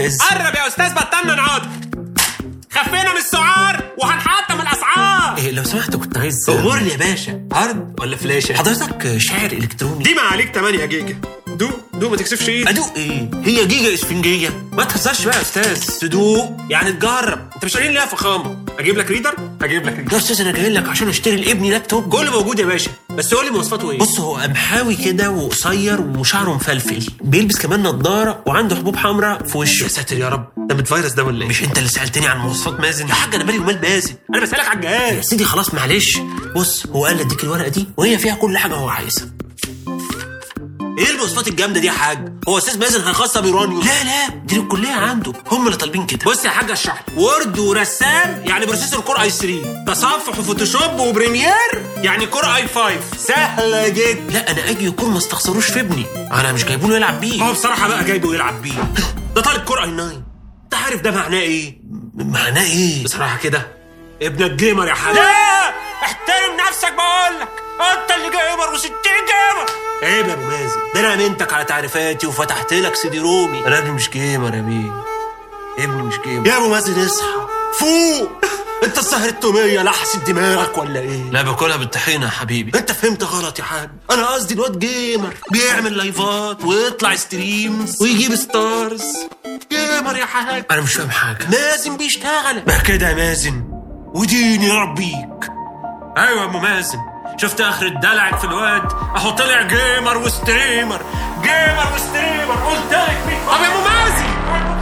استاذ قرب يا استاذ بطلنا نقعد خفينا من السعار وهنحطم الاسعار إيه لو سمحت كنت عايز امورني يا باشا عرض ولا فلاشه حضرتك شاعر الكتروني دي ما عليك 8 جيجا دوق دوق ما تكسفش ايدك ادوق ايه هي جيجا اسفنجيه ما تهزرش بقى يا استاذ تدوق يعني تجرب انت مش قايلين ليها فخامه اجيب لك ريدر هجيب لك ريدر يا استاذ انا جاي لك عشان اشتري لابني لابتوب كله موجود يا باشا بس قول لي مواصفاته ايه بص هو قمحاوي كده وقصير وشعره مفلفل بيلبس كمان نضاره وعنده حبوب حمراء في وشه يا ساتر يا رب ده متفيروس ده ولا ايه مش انت اللي سالتني عن مواصفات مازن يا حاج انا مالي ومال مازن انا بسالك على يا الجهاز سيدي خلاص معلش بص هو قال اديك الورقه دي وهي فيها كل حاجه هو عايزها ايه المواصفات الجامده دي يا حاج هو استاذ مازن هيخصها بيورانيوم لا لا دي الكليه عنده هم اللي طالبين كده بص يا حاج اشرح لي وورد ورسام يعني بروسيسور كور اي 3 تصفح وفوتوشوب وبريمير يعني كور اي 5 سهله جدا لا انا اجي يكون ما استخسروش في ابني انا مش جايبه له يلعب بيه هو بصراحه بقى جايبه يلعب بيه ده طالب كور اي 9 انت عارف ده معناه ايه معناه ايه بصراحه كده ابنك جيمر يا حاج لا احترم نفسك بقول لك انت اللي جيمر و60 جيمر عيب يا ابو مازن ده انا امنتك على تعريفاتي وفتحت لك سيدي رومي انا ابني مش جيمر يا بيه ابني مش جيمر يا ابو مازن اصحى فوق انت السهر التوميه لحست دماغك ولا ايه لا باكلها بالطحينه يا حبيبي انت فهمت غلط يا حاج انا قصدي الواد جيمر بيعمل لايفات ويطلع ستريمز ويجيب ستارز جيمر يا حاج انا مش فاهم حاجه مازن بيشتغل ما كده يا مازن وديني ربيك ايوه يا ام مازن شفت اخر الدلع في الواد اهو طلع جيمر وستريمر جيمر وستريمر قلت لك مين طب يا ام مازن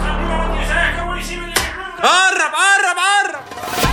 قرب قرب قرب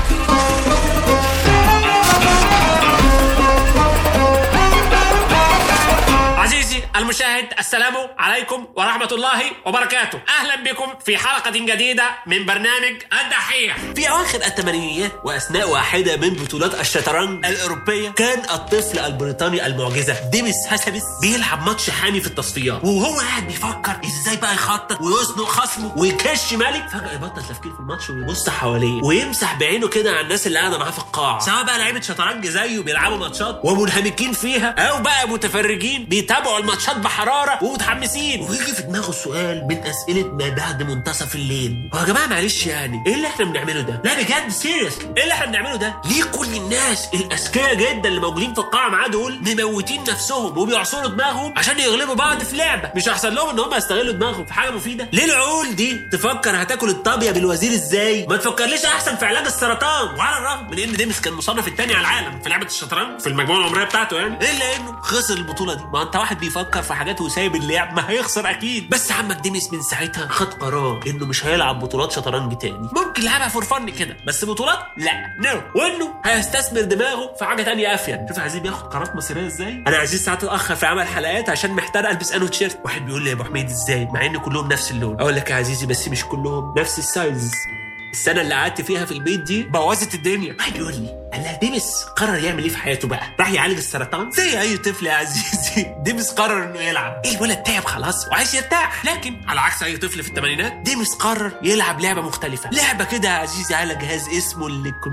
عزيزي المشاهد السلام عليكم ورحمة الله وبركاته أهلا بكم في حلقة جديدة من برنامج الدحيح في اواخر الثمانينيات واثناء واحده من بطولات الشطرنج الاوروبيه كان الطفل البريطاني المعجزه ديمس هاسابيس بيلعب ماتش حامي في التصفيات وهو قاعد بيفكر ازاي بقى يخطط ويزنق خصمه ويكش ملك فجاه يبطل تفكير في الماتش ويبص حواليه ويمسح بعينه كده على الناس اللي قاعده معاه في القاعه سواء بقى لعيبه شطرنج زيه بيلعبوا ماتشات ومنهمكين فيها او بقى متفرجين بيتابعوا الماتشات بحراره ومتحمسين ويجي في دماغه السؤال من اسئله ما بعد منتصف الليل هو يا جماعه معلش يعني ايه اللي احنا بنعمله ده لا بجد سيريسلي ايه اللي احنا بنعمله ده ليه كل الناس الاذكياء جدا اللي موجودين في القاعه معاه دول مموتين نفسهم وبيعصروا دماغهم عشان يغلبوا بعض في لعبه مش احسن لهم ان هم يستغلوا دماغهم في حاجه مفيده ليه العقول دي تفكر هتاكل الطابيه بالوزير ازاي ما تفكرليش احسن في علاج السرطان وعلى الرغم من ان ديمس كان مصنف الثاني على العالم في لعبه الشطرنج في المجموعه العمريه بتاعته يعني الا انه خسر البطوله دي ما انت واحد بيفكر في حاجات وسايب اللعب ما هيخسر اكيد بس عمك ديمس من ساعتها خد قرار انه مش هيلعب بطولات شطرنج تاني ممكن يلعبها فور فن كده بس بطولات لا نو وانه هيستثمر دماغه في حاجه تانية افيد شوف عايزين بياخد قرارات مصيريه ازاي انا عايزين ساعات اتاخر في عمل حلقات عشان محتار البس انو تيشيرت واحد بيقول لي يا ابو حميد ازاي مع ان كلهم نفس اللون اقول لك يا عزيزي بس مش كلهم نفس السايز السنه اللي قعدت فيها في البيت دي بوظت الدنيا واحد يقول لي قال لها ديمس قرر يعمل ايه في حياته بقى راح يعالج السرطان زي اي طفل يا عزيزي ديمس قرر انه يلعب ايه الولد تعب خلاص وعايز يرتاح لكن على عكس اي طفل في الثمانينات ديمس قرر يلعب لعبه مختلفه لعبه كده يا عزيزي على جهاز اسمه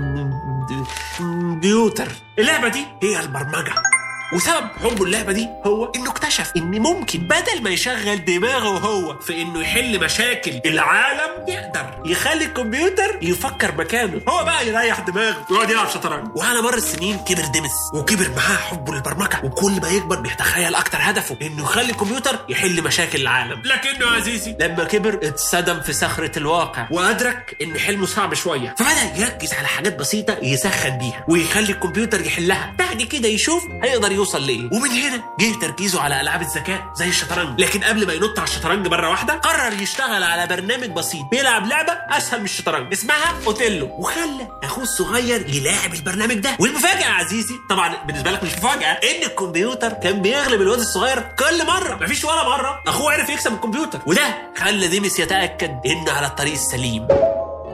الكمبيوتر اللعبه دي هي البرمجه وسبب حبه اللعبه دي هو انه اكتشف ان ممكن بدل ما يشغل دماغه هو في انه يحل مشاكل العالم يقدر يخلي الكمبيوتر يفكر مكانه هو بقى يريح دماغه ويقعد يلعب شطرنج وعلى مر السنين كبر ديمس وكبر معاه حبه للبرمجه وكل ما يكبر بيتخيل اكتر هدفه انه يخلي الكمبيوتر يحل مشاكل العالم لكنه عزيزي لما كبر اتصدم في صخره الواقع وادرك ان حلمه صعب شويه فبدا يركز على حاجات بسيطه يسخن بيها ويخلي الكمبيوتر يحلها بعد كده يشوف هيقدر يوصل لايه ومن هنا جه تركيزه على العاب الذكاء زي الشطرنج لكن قبل ما ينط على الشطرنج مره واحده قرر يشتغل على برنامج بسيط بيلعب لعبه اسهل من الشطرنج اسمها اوتيلو وخلى اخوه الصغير يلاعب البرنامج ده والمفاجاه يا عزيزي طبعا بالنسبه لك مش مفاجاه ان الكمبيوتر كان بيغلب الواد الصغير كل مره مفيش ولا مره اخوه عرف يكسب الكمبيوتر وده خلى ديمس يتاكد انه على الطريق السليم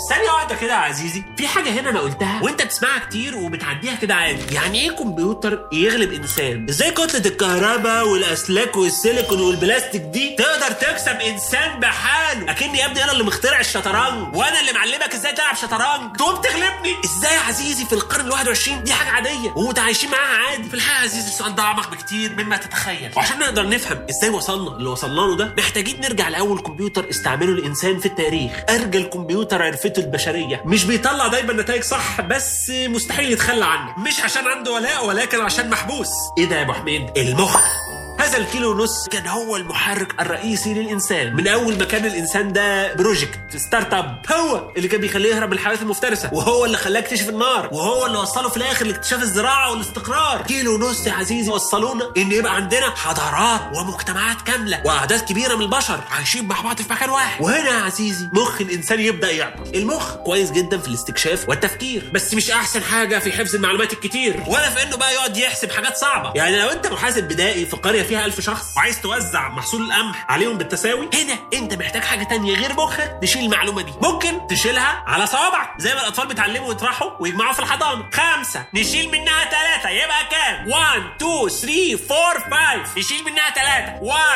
ثانية واحدة كده يا عزيزي في حاجة هنا أنا قلتها وأنت بتسمعها كتير وبتعديها كده عادي يعني إيه كمبيوتر يغلب إنسان؟ إزاي كتلة الكهرباء والأسلاك والسيليكون والبلاستيك دي تقدر تكسب إنسان بحاله أكني يا ابني أنا اللي مخترع الشطرنج وأنا اللي معلمك إزاي تلعب شطرنج تقوم تغلبني إزاي يا عزيزي في القرن ال 21 دي حاجة عادية ومتعايشين معاها عادي في الحقيقة يا عزيزي السؤال ده أعمق بكتير مما تتخيل وعشان نقدر نفهم إزاي وصلنا اللي وصلنا له ده محتاجين نرجع لأول كمبيوتر استعمله الإنسان في التاريخ أرجل كمبيوتر عرفته البشرية مش بيطلع دايما نتائج صح بس مستحيل يتخلى عنه مش عشان عنده ولاء ولكن عشان محبوس ايه ده يا ابو حميد المخ هذا الكيلو ونص كان هو المحرك الرئيسي للانسان من اول ما كان الانسان ده بروجكت ستارت اب هو اللي كان بيخليه يهرب من الحيوانات المفترسه وهو اللي خلاه يكتشف النار وهو اللي وصله في الاخر لاكتشاف الزراعه والاستقرار كيلو ونص يا عزيزي وصلونا ان يبقى عندنا حضارات ومجتمعات كامله واعداد كبيره من البشر عايشين مع بعض في مكان واحد وهنا يا عزيزي مخ الانسان يبدا يعطل المخ كويس جدا في الاستكشاف والتفكير بس مش احسن حاجه في حفظ المعلومات الكتير ولا في انه بقى يقعد يحسب حاجات صعبه يعني لو انت محاسب بدائي في قريه فيها ألف شخص وعايز توزع محصول القمح عليهم بالتساوي هنا انت محتاج حاجه تانية غير مخك تشيل المعلومه دي ممكن تشيلها على صوابعك زي ما الاطفال بيتعلموا يطرحوا ويجمعوا في الحضانه خمسة نشيل منها ثلاثة يبقى كام 1 2 3 4 5 نشيل منها ثلاثة 1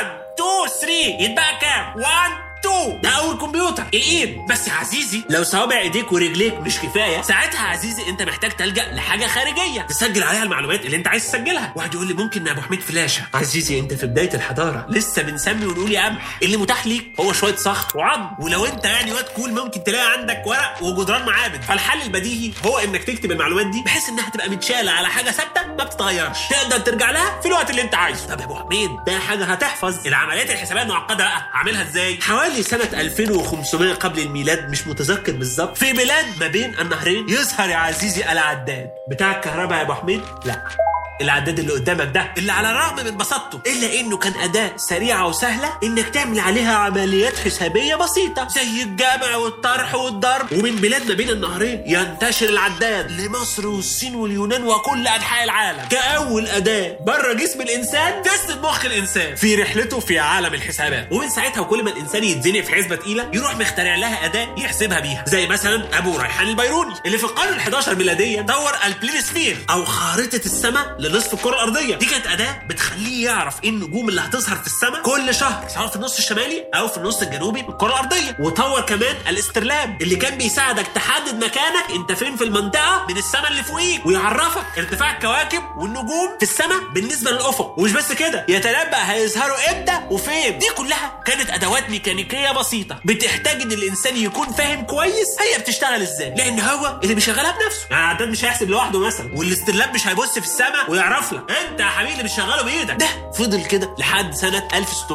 2 3 يتبقى كام 1 2 ده اول كمبيوتر الايد بس يا عزيزي لو صوابع ايديك ورجليك مش كفايه ساعتها يا عزيزي انت محتاج تلجا لحاجه خارجيه تسجل عليها المعلومات اللي انت عايز تسجلها واحد يقول لي ممكن يا ابو حميد فلاشه عزيزي انت في بدايه الحضاره لسه بنسمي ونقول يا قمح اللي متاح ليك هو شويه صخر وعظم ولو انت يعني واد كول ممكن تلاقي عندك ورق وجدران معابد فالحل البديهي هو انك تكتب المعلومات دي بحيث انها تبقى متشاله على حاجه ثابته ما بتتغيرش تقدر ترجع لها في الوقت اللي انت عايزه طب يا ابو حميد ده حاجه هتحفظ العمليات الحسابيه المعقده بقى اعملها ازاي حوالي سنه 2500 قبل الميلاد مش متذكر بالظبط في بلاد ما بين النهرين يظهر يا عزيزي العداد بتاع الكهرباء يا ابو حميد لا العداد اللي قدامك ده اللي على الرغم من بساطته الا انه كان اداه سريعه وسهله انك تعمل عليها عمليات حسابيه بسيطه زي الجمع والطرح والضرب ومن بلاد ما بين النهرين ينتشر العداد لمصر والصين واليونان وكل انحاء العالم كاول اداه بره جسم الانسان تسند مخ الانسان في رحلته في عالم الحسابات ومن ساعتها وكل ما الانسان يتزنق في حسبه تقيله يروح مخترع لها اداه يحسبها بيها زي مثلا ابو ريحان البيروني اللي في القرن ال11 ميلاديا طور البلينسفير او خارطه السماء لنصف الكره الارضيه دي كانت اداه بتخليه يعرف ايه النجوم اللي هتظهر في السماء كل شهر سواء في النص الشمالي او في النص الجنوبي من الكره الارضيه وطور كمان الاسترلاب اللي كان بيساعدك تحدد مكانك انت فين في المنطقه من السماء اللي فوقيك ويعرفك ارتفاع الكواكب والنجوم في السماء بالنسبه للافق ومش بس كده يتنبأ هيظهروا امتى وفين دي كلها كانت ادوات ميكانيكيه بسيطه بتحتاج ان الانسان يكون فاهم كويس هي بتشتغل ازاي لان هو اللي بيشغلها بنفسه يعني العداد مش هيحسب لوحده مثلا والاسترلاب مش هيبص في السماء ويعرف لك انت يا حبيبي اللي بتشغله بايدك ده فضل كده لحد سنه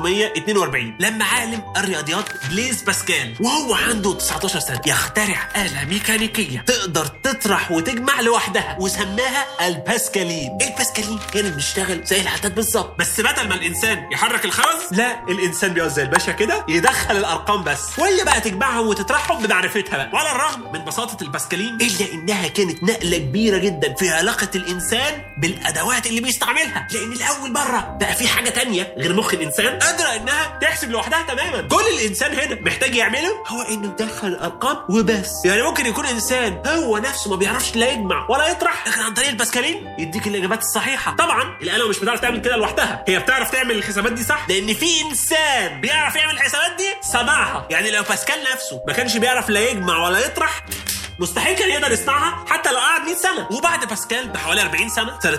1642 لما عالم الرياضيات بليز باسكال وهو عنده 19 سنه يخترع اله ميكانيكيه تقدر تطرح وتجمع لوحدها وسماها الباسكالين الباسكالين كانت بتشتغل زي العداد بالظبط بس بدل ما الانسان يحرك الخرز لا الانسان بيقعد زي الباشا كده يدخل الارقام بس وهي بقى تجمعهم وتطرحهم بمعرفتها بقى وعلى الرغم من بساطه الباسكالين الا انها كانت نقله كبيره جدا في علاقه الانسان بالادوات اللي بيستعملها لان لاول مره بقى في حاجه تانية غير مخ الانسان قادره انها تحسب لوحدها تماما كل الانسان هنا محتاج يعمله هو انه يدخل الارقام وبس يعني ممكن يكون انسان هو نفسه ما بيعرفش لا يجمع ولا يطرح لكن عن طريق الباسكالين يديك الاجابات الصحيحه طبعا الاله مش بتعرف تعمل كده لوحدها هي بتعرف تعمل الحسابات دي صح لان في انسان بيعرف يعمل الحسابات دي صنعها يعني لو باسكال نفسه ما كانش بيعرف لا يجمع ولا يطرح مستحيل كان يقدر يصنعها حتى لو قعد 100 سنه وبعد باسكال بحوالي 40 سنه سنه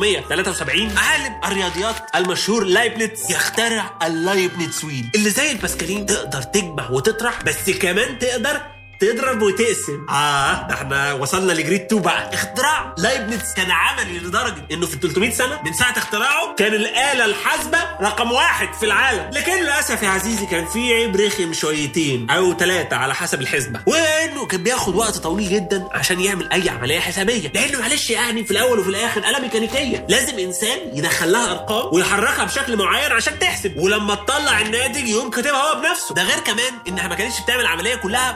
1673 عالم الرياضيات المشهور لايبنتس يخترع اللايبنتس ويل اللي زي الباسكالين تقدر تجمع وتطرح بس كمان تقدر تضرب وتقسم اه ده احنا وصلنا لجريد 2 بقى اختراع لايبنتس كان عملي لدرجه انه في 300 سنه من ساعه اختراعه كان الاله الحاسبه رقم واحد في العالم لكن للاسف يا عزيزي كان في عيب رخم شويتين او ثلاثه على حسب الحسبه وانه كان بياخد وقت طويل جدا عشان يعمل اي عمليه حسابيه لانه معلش يعني في الاول وفي الاخر اله ميكانيكيه لازم انسان يدخل لها ارقام ويحركها بشكل معين عشان تحسب ولما تطلع الناتج يقوم كاتبها هو بنفسه ده غير كمان انها ما كانتش بتعمل العمليه كلها مره واحده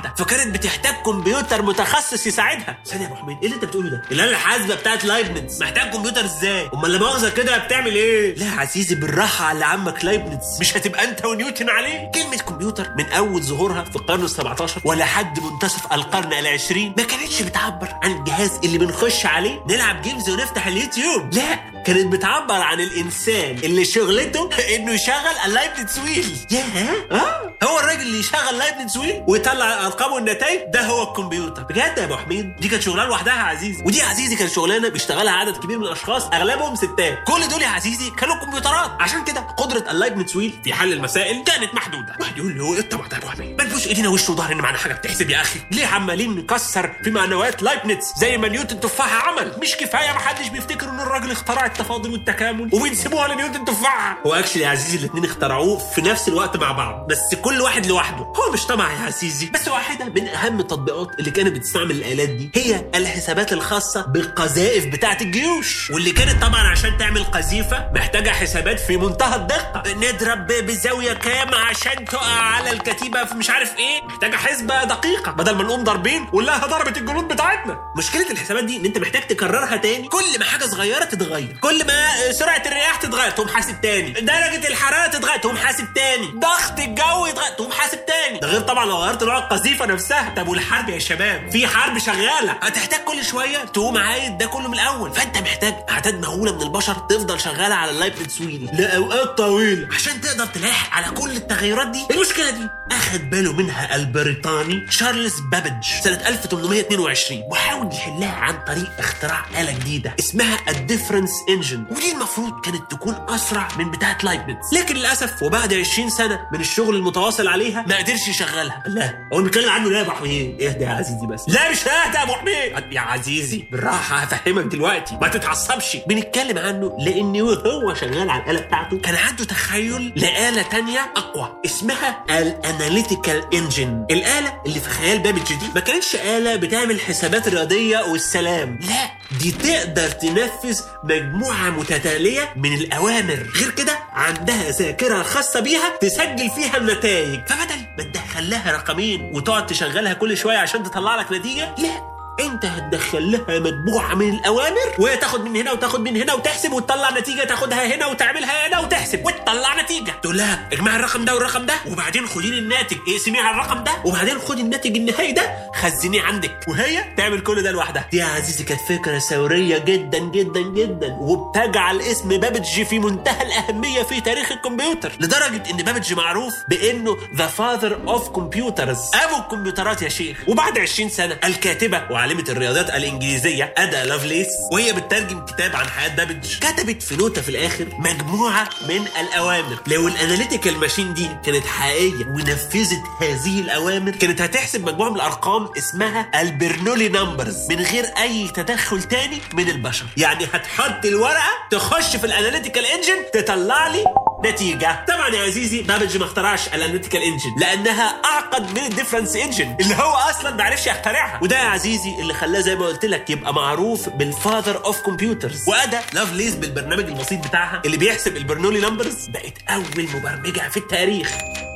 واحده فكانت بتحتاج كمبيوتر متخصص يساعدها ثانيه يا ابو حميد ايه اللي انت بتقوله ده الاله الحاسبه بتاعت لايبنتس محتاج كمبيوتر ازاي امال لا مؤاخذه كده بتعمل ايه لا يا عزيزي بالراحه على عمك لايبنتس مش هتبقى انت ونيوتن عليه كلمه كمبيوتر من اول ظهورها في القرن ال17 ولحد منتصف القرن العشرين ما كانتش بتعبر عن الجهاز اللي بنخش عليه نلعب جيمز ونفتح اليوتيوب لا كانت بتعبر عن الانسان اللي شغلته انه يشغل اللايبنتس ويل ياه اه هو الراجل اللي يشغل لايبنتس ويل ويطلع الارقام والنتائج ده هو الكمبيوتر بجد يا ابو حميد دي كانت شغلانه لوحدها يا عزيزي ودي يا عزيزي كانت شغلانه بيشتغلها عدد كبير من الاشخاص اغلبهم ستات كل دول يا عزيزي كانوا كمبيوترات عشان كده قدره اللايبنتس ويل في حل المسائل كانت محدوده واحد يقول لي هو ايه الطبع ده يا ابو حميد ما نبوش ايدينا وش وظهر ان معانا حاجه بتحسب يا اخي ليه عمالين نكسر في معنويات لايبنتس زي ما نيوتن تفاحه عمل مش كفايه ما حدش بيفتكر ان الراجل اخترع التفاضل والتكامل وبينسبوها لنيوتن تفاحه هو اكشلي يا عزيزي الاثنين اخترعوه في نفس الوقت مع بعض بس كل واحد لوحده هو مش طمع يا عزيزي بس واحده من اهم التطبيقات اللي كانت بتستعمل الالات دي هي الحسابات الخاصه بالقذائف بتاعه الجيوش واللي كانت طبعا عشان تعمل قذيفه محتاجه حسابات في منتهى الدقه نضرب بزاويه كام عشان تقع على الكتيبه في مش عارف ايه محتاجه حسبه دقيقه بدل ما نقوم ضاربين ونلاقيها ضربت الجنود بتاعتنا مشكله الحسابات دي ان انت محتاج تكررها تاني كل ما حاجه صغيره تتغير كل ما سرعه الرياح تتغير تقوم حاسب تاني درجه الحراره تتغير تقوم حاسب تاني ضغط الجو يتغير تقوم حاسب تاني ده غير طبعا لو غيرت نوع القذيفه نفسها طب والحرب يا شباب في حرب شغاله هتحتاج كل شويه تقوم عايد ده كله من الاول فانت محتاج اعداد مهوله من البشر تفضل شغاله على اللايبنتس ويل لاوقات طويله عشان تقدر تلاحق على كل التغيرات دي المشكله دي اخد باله منها البريطاني تشارلز بابج سنه 1822 وحاول يحلها عن طريق اختراع اله جديده اسمها الديفرنس انجن ودي المفروض كانت تكون اسرع من بتاعه لايبنتس لكن للاسف وبعد 20 سنه من الشغل المتواصل عليها ما قدرش يشغلها لا هو بيتكلم عنه لا يا ابو حميد اهدى يا عزيزي بس لا مش اهدى يا ابو حميد يا عزيزي بالراحه هفهمك دلوقتي ما تتعصبش بنتكلم عنه لان وهو شغال على الاله بتاعته كان عنده تخيل لاله تانية اقوى اسمها الاناليتيكال انجن الاله اللي في خيال بابج دي ما كانتش اله بتعمل حسابات رياضيه والسلام لا دي تقدر تنفذ مجموعه متتاليه من الاوامر غير كده عندها ذاكره خاصه بيها تسجل فيها النتائج فبدل ما تدخل لها رقمين وتقعد تشغلها كل شويه عشان تطلع لك نتيجه لا انت هتدخل لها مجموعه من الاوامر وهي تاخد من هنا وتاخد من هنا وتحسب وتطلع نتيجه تاخدها هنا وتعملها هنا وتحسب وتطلع نتيجه تقول لها اجمع الرقم ده والرقم ده وبعدين خدي لي الناتج اقسميه على الرقم ده وبعدين خدي الناتج النهائي ده خزنيه عندك وهي تعمل كل ده لوحدها دي يا عزيزي كانت فكره ثوريه جدا جدا جدا وبتجعل اسم بابج في منتهى الاهميه في تاريخ الكمبيوتر لدرجه ان بابج معروف بانه ذا فاذر اوف كمبيوترز ابو الكمبيوترات يا شيخ وبعد 20 سنه الكاتبه وعالمه الرياضيات الانجليزيه ادا لافليس وهي بتترجم كتاب عن حياه بابج كتبت في نوتة في الاخر مجموعه من الاوامر لو الاناليتيكال ماشين دي كانت حقيقيه ونفذت هذه الاوامر كانت هتحسب مجموعه من الارقام اسمها البرنولي نمبرز من غير اي تدخل تاني من البشر يعني هتحط الورقه تخش في الاناليتيكال انجن تطلع لي نتيجة طبعا يا عزيزي بابج ما اخترعش الاناليتيكال انجن لانها اعقد من الديفرنس انجن اللي هو اصلا ما عرفش يخترعها وده يا عزيزي اللي خلاه زي ما قلت لك يبقى معروف بالفاذر اوف كمبيوترز وادا لافليز بالبرنامج البسيط بتاعها اللي بيحسب البرنولي نمبرز بقت اول مبرمجه في التاريخ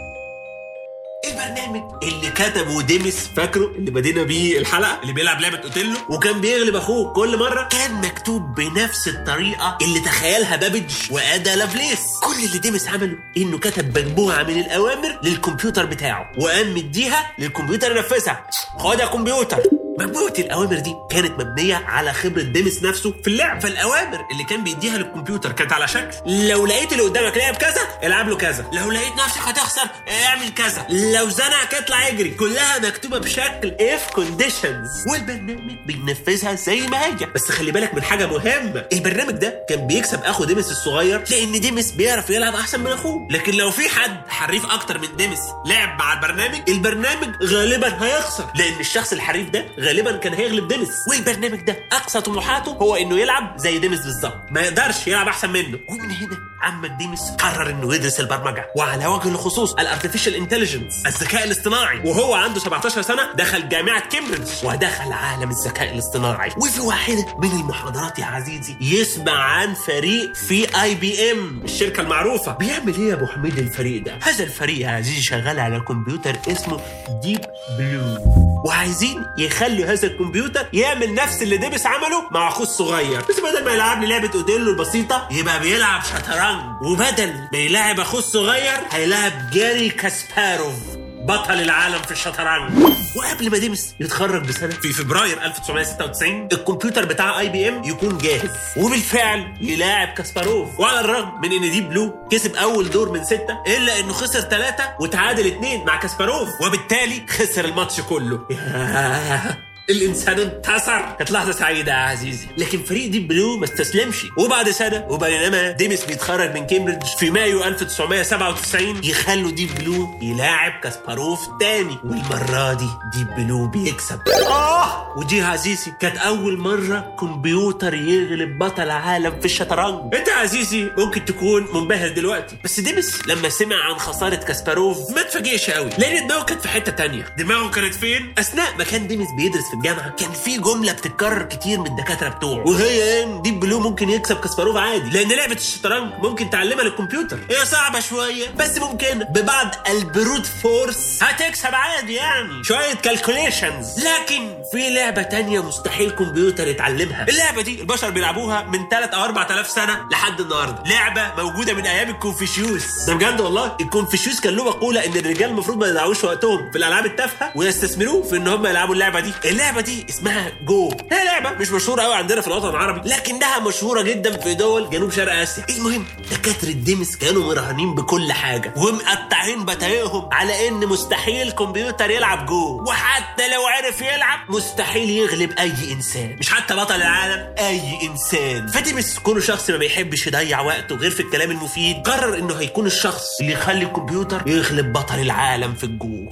البرنامج اللي كتبه ديمس فاكره اللي بدينا بيه الحلقه اللي بيلعب لعبه اوتيلو وكان بيغلب اخوه كل مره كان مكتوب بنفس الطريقه اللي تخيلها بابج وادا لافليس كل اللي ديمس عمله انه كتب مجموعه من الاوامر للكمبيوتر بتاعه وقام مديها للكمبيوتر ينفذها خد يا كمبيوتر مجموعة الأوامر دي كانت مبنية على خبرة ديمس نفسه في اللعب فالأوامر اللي كان بيديها للكمبيوتر كانت على شكل لو لقيت اللي قدامك لعب كذا العب له كذا لو لقيت نفسك هتخسر اعمل كذا لو زنقك اطلع اجري كلها مكتوبة بشكل اف كونديشنز والبرنامج بينفذها زي ما هي بس خلي بالك من حاجة مهمة البرنامج ده كان بيكسب اخو ديمس الصغير لان ديمس بيعرف يلعب احسن من اخوه لكن لو في حد حريف اكتر من ديمس لعب مع البرنامج البرنامج غالبا هيخسر لان الشخص الحريف ده غالبا كان هيغلب ديمس والبرنامج ده اقصى طموحاته هو انه يلعب زي ديمس بالظبط ما يقدرش يلعب احسن منه ومن هنا عمك ديمس قرر انه يدرس البرمجه وعلى وجه الخصوص الارتفيشال انتليجنس الذكاء الاصطناعي وهو عنده 17 سنه دخل جامعه كامبريدج ودخل عالم الذكاء الاصطناعي وفي واحده من المحاضرات يا عزيزي يسمع عن فريق في اي بي ام الشركه المعروفه بيعمل ايه يا ابو حميد الفريق ده هذا الفريق يا عزيزي شغال على كمبيوتر اسمه ديب بلو وعايزين يخلوا هذا الكمبيوتر يعمل نفس اللي ديبس عمله مع اخوه الصغير بس بدل ما يلعب لي لعبه اوديلو البسيطه يبقى بيلعب شطرنج وبدل ما يلاعب اخوه الصغير هيلاعب جاري كاسباروف بطل العالم في الشطرنج وقبل ما ديمس يتخرج بسنه في فبراير 1996 الكمبيوتر بتاع اي بي ام يكون جاهز وبالفعل يلاعب كاسباروف وعلى الرغم من ان ديب بلو كسب اول دور من سته الا انه خسر ثلاثه وتعادل اثنين مع كاسباروف وبالتالي خسر الماتش كله ياه. الانسان انتصر كانت لحظه سعيده يا عزيزي لكن فريق ديب بلو ما استسلمش وبعد سنه وبينما ديمس بيتخرج من كامبريدج في مايو 1997 يخلوا ديب بلو يلاعب كاسباروف تاني والمره دي ديب بلو بيكسب اه ودي يا عزيزي كانت اول مره كمبيوتر يغلب بطل عالم في الشطرنج انت يا عزيزي ممكن تكون منبهر دلوقتي بس ديمس لما سمع عن خساره كاسباروف ما اتفاجئش قوي لان دماغه كانت في حته تانية دماغه كانت فين اثناء ما كان ديمس بيدرس في الجامعه كان في جمله بتتكرر كتير من الدكاتره بتوعه وهي ان ديب بلو ممكن يكسب كاسباروف عادي لان لعبه الشطرنج ممكن تعلمها للكمبيوتر هي صعبه شويه بس ممكن ببعض البروت فورس هتكسب عادي يعني شويه كالكوليشنز لكن في لعبه تانية مستحيل كمبيوتر يتعلمها اللعبه دي البشر بيلعبوها من 3 او 4000 سنه لحد النهارده لعبه موجوده من ايام الكونفوشيوس ده بجد والله الكونفوشيوس كان له مقوله ان الرجال المفروض ما يضيعوش وقتهم في الالعاب التافهه ويستثمروه في ان هم يلعبوا اللعبه دي اللعبه دي اسمها جو هي لعبه مش مشهوره قوي عندنا في الوطن العربي لكنها مشهوره جدا في دول جنوب شرق اسيا المهم دكاتره ديمس كانوا مراهنين بكل حاجه ومقطعين بتايقهم على ان مستحيل كمبيوتر يلعب جو وحتى لو عرف يلعب مستحيل يغلب اي انسان مش حتى بطل العالم اي انسان فديمس كونه شخص ما بيحبش يضيع وقته غير في الكلام المفيد قرر انه هيكون الشخص اللي يخلي الكمبيوتر يغلب بطل العالم في الجو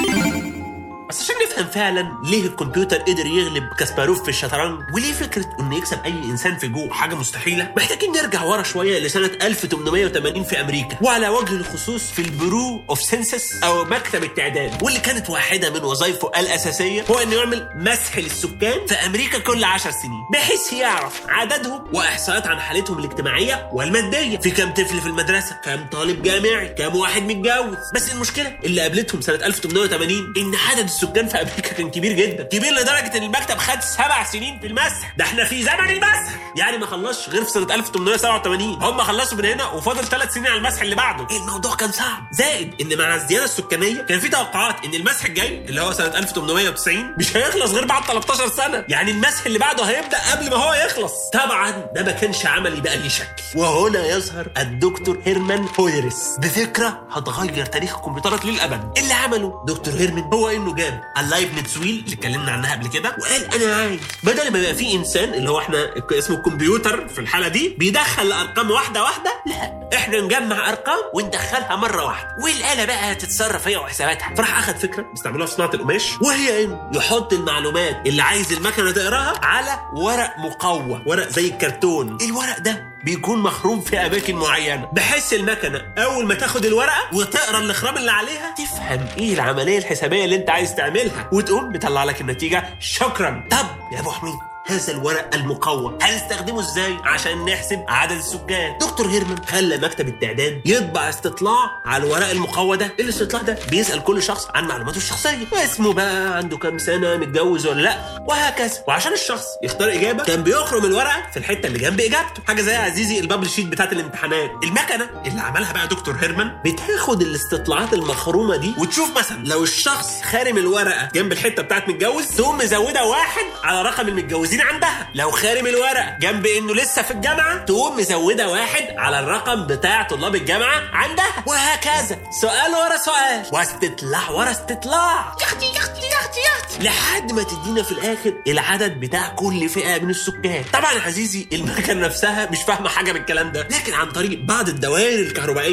بس عشان نفهم فعلا ليه الكمبيوتر قدر يغلب كاسباروف في الشطرنج وليه فكره انه يكسب اي انسان في جو حاجه مستحيله محتاجين نرجع ورا شويه لسنه 1880 في امريكا وعلى وجه الخصوص في البرو اوف سينسس او مكتب التعداد واللي كانت واحده من وظائفه الاساسيه هو انه يعمل مسح للسكان في امريكا كل 10 سنين بحيث يعرف عددهم واحصاءات عن حالتهم الاجتماعيه والماديه في كام طفل في المدرسه كام طالب جامعي كام واحد متجوز بس المشكله اللي قابلتهم سنه 1880 ان عدد السكان في امريكا كان كبير جدا كبير لدرجه ان المكتب خد سبع سنين في المسح ده احنا في زمن المسح يعني ما خلصش غير في سنه 1887 هم خلصوا من هنا وفاضل ثلاث سنين على المسح اللي بعده الموضوع كان صعب زائد ان مع الزياده السكانيه كان في توقعات ان المسح الجاي اللي هو سنه 1890 مش هيخلص غير بعد 13 سنه يعني المسح اللي بعده هيبدا قبل ما هو يخلص طبعا ده ما كانش عملي باي شكل وهنا يظهر الدكتور هيرمان هويرس بفكره هتغير تاريخ الكمبيوترات للابد اللي عمله دكتور هيرمان هو انه جاب اللايبنتس ويل اللي اتكلمنا عنها قبل كده وقال انا عايز بدل ما يبقى في انسان اللي هو احنا اسمه الكمبيوتر في الحاله دي بيدخل الارقام واحده واحده لا احنا نجمع ارقام وندخلها مره واحده والاله بقى تتصرف هي وحساباتها فراح اخد فكره بيستعملوها في صناعه القماش وهي انه يحط المعلومات اللي عايز المكنه تقراها على ورق مقوى ورق زي الكرتون الورق ده بيكون مخروم في اماكن معينه بحيث المكنه اول ما تاخد الورقه وتقرا الاخرام اللي عليها تفهم ايه العمليه الحسابيه اللي انت عايز تعملها وتقوم مطلع لك النتيجه شكرا طب يا ابو حميد هذا الورق المقوى هنستخدمه ازاي عشان نحسب عدد السكان دكتور هيرمان خلى مكتب التعداد يطبع استطلاع على الورق المقوى ده الاستطلاع ده بيسال كل شخص عن معلوماته الشخصيه اسمه بقى عنده كام سنه متجوز ولا لا وهكذا وعشان الشخص يختار اجابه كان بيخرم الورقه في الحته اللي جنب اجابته حاجه زي يا عزيزي البابل شيت بتاعت الامتحانات المكنه اللي عملها بقى دكتور هيرمان بتاخد الاستطلاعات المخرومه دي وتشوف مثلا لو الشخص خارم الورقه جنب الحته بتاعت متجوز تقوم مزوده واحد على رقم المتجوزين عندها لو خارم الورقه جنب انه لسه في الجامعه تقوم مزوده واحد على الرقم بتاع طلاب الجامعه عندها وهكذا سؤال ورا سؤال واستطلاع ورا استطلاع يختي يختي يختي يختي لحد ما تدينا في الاخر العدد بتاع كل فئه من السكان طبعا يا عزيزي المكنه نفسها مش فاهمه حاجه من الكلام ده لكن عن طريق بعض الدوائر الكهربائيه دكتور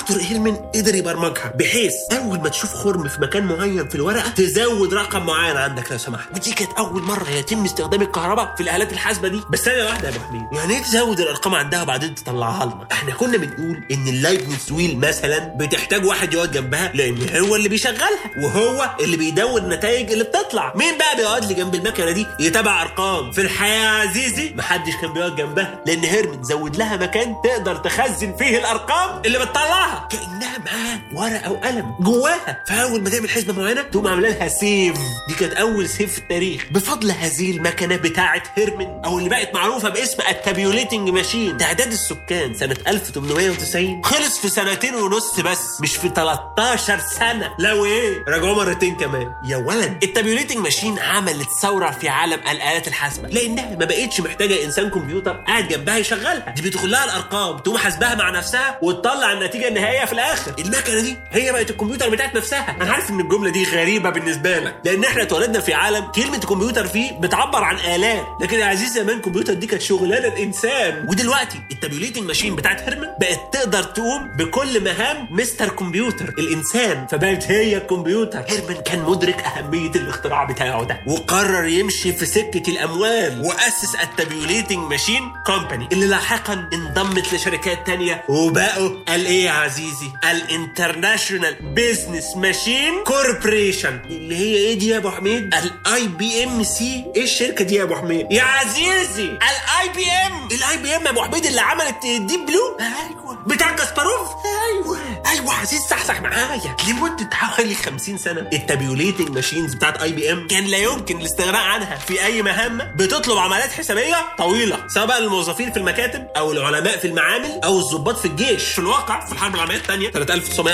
دكتور هيرمن قدر يبرمجها بحيث اول ما تشوف خرم في مكان معين في الورقه تزود رقم معين عندك لو سمحت ودي كانت اول مره يتم استخدام الكهرباء في الالات الحاسبه دي بس ثانيه واحده يا ابو حميد يعني ايه تزود الارقام عندها وبعدين تطلعها لنا احنا كنا بنقول ان اللايبنس ويل مثلا بتحتاج واحد يقعد جنبها لان هو اللي بيشغلها وهو اللي بيدون النتائج اللي بتطلع مين بقى بيقعد لي جنب المكنه دي يتابع ارقام في الحياه يا عزيزي محدش كان بيقعد جنبها لان هيرمن زود لها مكان تقدر تخزن فيه الارقام اللي بتطلعها كانها معاها ورقه وقلم جواها فاول ما تعمل حسبه معينه تقوم عامله لها سيف دي كانت اول سيف في التاريخ بفضل هذه المكنه بتاعه هيرمن او اللي بقت معروفه باسم التابيوليتنج ماشين تعداد السكان سنه 1890 خلص في سنتين ونص بس مش في 13 سنه لو ايه رجعوا مرتين كمان يا ولد التابيوليتنج ماشين عملت ثوره في عالم الالات الحاسبه لانها ما بقتش محتاجه انسان كمبيوتر قاعد جنبها يشغلها دي بيدخل لها الارقام تقوم حاسباها مع نفسها وتطلع النتيجه النهائيه في الاخر المكنه دي هي بقت الكمبيوتر بتاعت نفسها انا عارف ان الجمله دي غريبه بالنسبه لك لان احنا اتولدنا في عالم كلمه كمبيوتر فيه بتعبر عن الات لكن يا عزيزي زمان الكمبيوتر دي كانت شغلانه الانسان ودلوقتي التابيوليتنج ماشين بتاعت هيرمان بقت تقدر تقوم بكل مهام مستر كمبيوتر الانسان فبقت هي الكمبيوتر هيرمان كان مدرك اهميه الاختراع بتاعه ده وقرر يمشي في سكه الاموال واسس التابيوليتنج ماشين كومباني اللي لاحقا انضمت لشركات تانية وبقوا قال ايه يا عزيزي الانترناشونال بيزنس ماشين كوربريشن اللي هي ايه دي يا ابو حميد الاي بي ام سي ايه الشركه دي يا ابو حميد يا عزيزي الاي بي ام الاي بي ام يا ابو حميد اللي عملت ديب بلو ايوه بتاع كاسباروف ايوه ايوه عزيز صحصح معايا لمده حوالي 50 سنه التابيوليتنج ماشينز بتاعت اي بي ام كان لا يمكن الاستغناء عنها في اي مهمه بتطلب عمليات حسابيه طويله سواء بقى الموظفين في المكاتب او العلماء في المعامل او الضباط في الجيش في الواقع في الحرب العالميه الثانيه سنه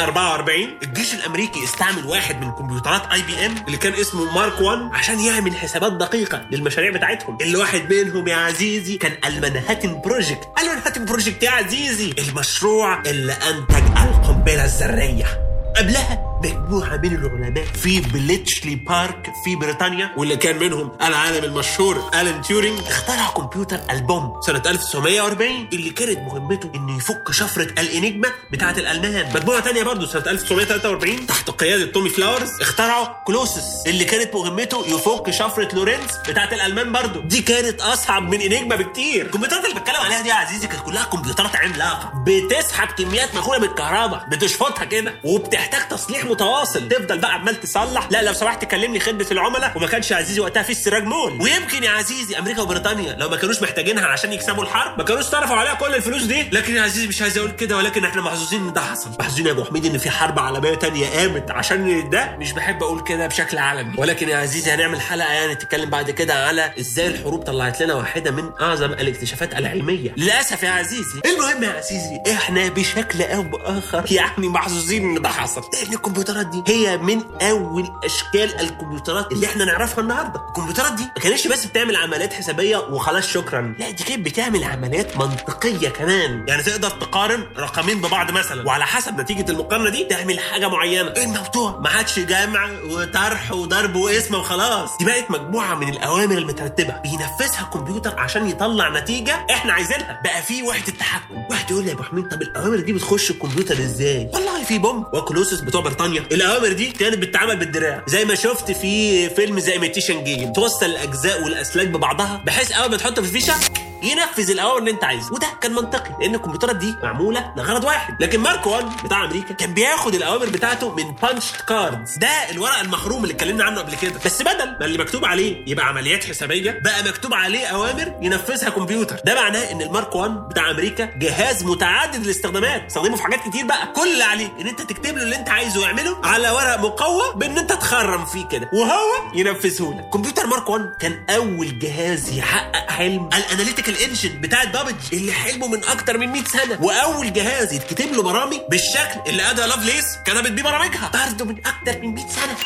1944 الجيش الامريكي استعمل واحد من كمبيوترات اي بي ام اللي كان اسمه مارك 1 عشان يعمل حسابات دقيقه للمشاريع بتاعتهم اللي واحد منهم يا عزيزي كان المنهاتن بروجكت المنهاتن بروجكت يا عزيزي المشروع اللي انتج القنبله الذريه قبلها مجموعة من العلماء في بليتشلي بارك في بريطانيا واللي كان منهم العالم المشهور ألان تيورينج اخترع كمبيوتر البوم سنة 1940 اللي كانت مهمته انه يفك شفرة الانجما بتاعة الالمان مجموعة تانية برضه سنة 1943 تحت قيادة تومي فلاورز اخترعوا كلوسس اللي كانت مهمته يفك شفرة لورنز بتاعة الالمان برضه دي كانت اصعب من انجما بكتير الكمبيوترات اللي بتكلم عليها دي يا عزيزي كانت كلها كمبيوترات عملاقة بتسحب كميات مهولة من الكهرباء بتشفطها كده وبتحتاج تصليح متواصل تفضل بقى عمال تصلح لا لو سمحت كلمني خدمه العملاء وما كانش يا عزيزي وقتها في السراج مول ويمكن يا عزيزي امريكا وبريطانيا لو ما كانوش محتاجينها عشان يكسبوا الحرب ما كانوش صرفوا عليها كل الفلوس دي لكن يا عزيزي مش عايز اقول كده ولكن احنا محظوظين ان ده حصل محظوظين يا ابو حميد ان في حرب عالميه تانية قامت عشان ده مش بحب اقول كده بشكل علني ولكن يا عزيزي هنعمل حلقه يعني تتكلم بعد كده على ازاي الحروب طلعت لنا واحده من اعظم الاكتشافات العلميه للاسف يا عزيزي المهم يا عزيزي احنا بشكل او باخر يعني محظوظين ان ده حصل لان الكمبيوترات دي هي من اول اشكال الكمبيوترات اللي احنا نعرفها النهارده الكمبيوترات دي ما كانتش بس بتعمل عمليات حسابيه وخلاص شكرا لا دي كانت بتعمل عمليات منطقيه كمان يعني تقدر تقارن رقمين ببعض مثلا وعلى حسب نتيجه المقارنه دي تعمل حاجه معينه الموضوع ما عادش جمع وطرح وضرب واسم وخلاص دي بقت مجموعه من الاوامر المترتبه بينفذها الكمبيوتر عشان يطلع نتيجه احنا عايزينها بقى في وحده تحكم واحد يقول لي يا ابو حميد طب الاوامر دي بتخش الكمبيوتر ازاي والله في بوم وكلوسس بتوع بريطانيا الاوامر دي كانت بتتعمل بالدراع زي ما شفت في فيلم زي ايميتيشن جيم توصل الاجزاء والاسلاك ببعضها بحيث اول ما تحطه في الفيشه ينفذ الاوامر اللي انت عايزها وده كان منطقي لان الكمبيوترات دي معموله لغرض واحد لكن مارك 1 بتاع امريكا كان بياخد الاوامر بتاعته من بانش كاردز ده الورق المخروم اللي اتكلمنا عنه قبل كده بس بدل ما اللي مكتوب عليه يبقى عمليات حسابيه بقى مكتوب عليه اوامر ينفذها كمبيوتر ده معناه ان المارك 1 بتاع امريكا جهاز متعدد الاستخدامات استخدمه في حاجات كتير بقى كل اللي عليه ان انت تكتب له اللي انت عايزه يعمله على ورق مقوى بان انت تخرم فيه كده وهو ينفذه لك كمبيوتر مارك 1 كان اول جهاز يحقق حلم الاناليتيكال انجن بتاع بابج اللي حلمه من اكتر من 100 سنه واول جهاز يتكتب له برامج بالشكل اللي ادا لافليس كتبت بيه برامجها برضه من اكتر من 100 سنه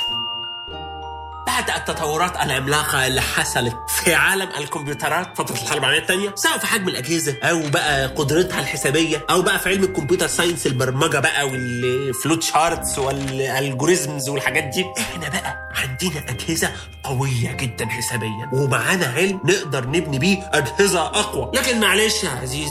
بعد التطورات العملاقة اللي حصلت في عالم الكمبيوترات فترة الحرب العالمية الثانية سواء في حجم الأجهزة أو بقى قدرتها الحسابية أو بقى في علم الكمبيوتر ساينس البرمجة بقى والفلوت شارتس والالجوريزمز والحاجات دي احنا بقى عندنا أجهزة قوية جدا حسابيا ومعانا علم نقدر نبني بيه أجهزة أقوى لكن معلش يا عزيزي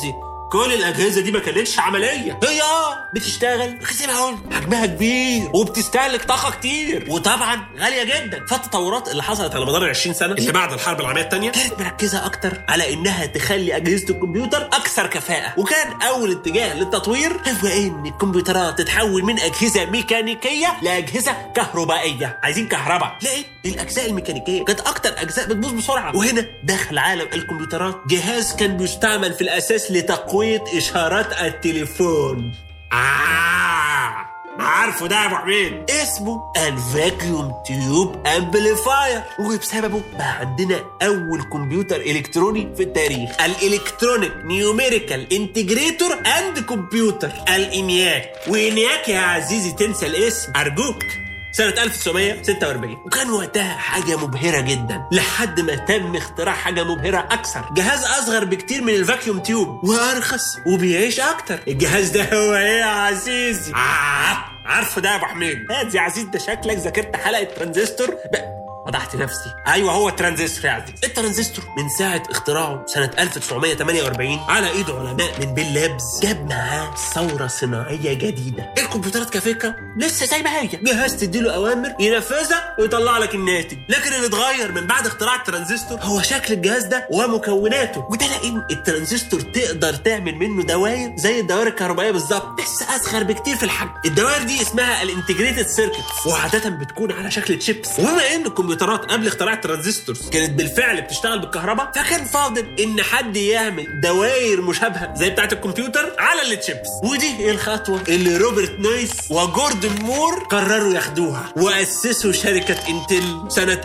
كل الاجهزه دي ما كانتش عمليه هي اه بتشتغل بس زي ما قلت حجمها كبير وبتستهلك طاقه كتير وطبعا غاليه جدا فالتطورات اللي حصلت على مدار ال 20 سنه اللي بعد الحرب العالميه الثانيه كانت مركزه اكتر على انها تخلي اجهزه الكمبيوتر اكثر كفاءه وكان اول اتجاه للتطوير هو ان الكمبيوترات تتحول من اجهزه ميكانيكيه لاجهزه كهربائيه عايزين كهرباء لقيت الاجزاء الميكانيكيه كانت اكتر اجزاء بتبوظ بسرعه وهنا دخل عالم الكمبيوترات جهاز كان بيستعمل في الاساس لتقويه اشارات التليفون آه عارفه ده يا ابو حميد اسمه الفاكيوم تيوب امبليفاير وبسببه بقى عندنا اول كمبيوتر الكتروني في التاريخ الالكترونيك نيوميريكال انتجريتور اند كمبيوتر الانياك وانياك يا عزيزي تنسى الاسم ارجوك سنة 1946 وكان وقتها حاجة مبهرة جدا لحد ما تم اختراع حاجة مبهرة أكثر جهاز أصغر بكتير من الفاكيوم تيوب وأرخص وبيعيش أكتر الجهاز ده هو إيه يا عزيزي؟ آه عارفه ده يا أبو حميد هات يا عزيز ده شكلك ذاكرت حلقة ترانزستور ب... وضحت نفسي ايوه هو الترانزستور يا عزيز الترانزستور من ساعه اختراعه سنه 1948 على ايد علماء من بيل لابز جاب معاه ثوره صناعيه جديده الكمبيوترات كفكره لسه زي ما هي جهاز تديله اوامر ينفذها ويطلع لك الناتج لكن اللي اتغير من بعد اختراع الترانزستور هو شكل الجهاز ده ومكوناته وده لان الترانزستور تقدر تعمل منه دوائر زي الدوائر الكهربائيه بالظبط بس اصغر بكتير في الحجم الدوائر دي اسمها الانتجريتد سيركتس وعاده بتكون على شكل تشيبس وبما ان الكمبيوترات قبل اختراع الترانزستورز كانت بالفعل بتشتغل بالكهرباء فكان فاضل ان حد يعمل دوائر مشابهه زي بتاعه الكمبيوتر على التشيبس ودي الخطوه اللي روبرت نويس وجوردن مور قرروا ياخدوها واسسوا شركه انتل سنه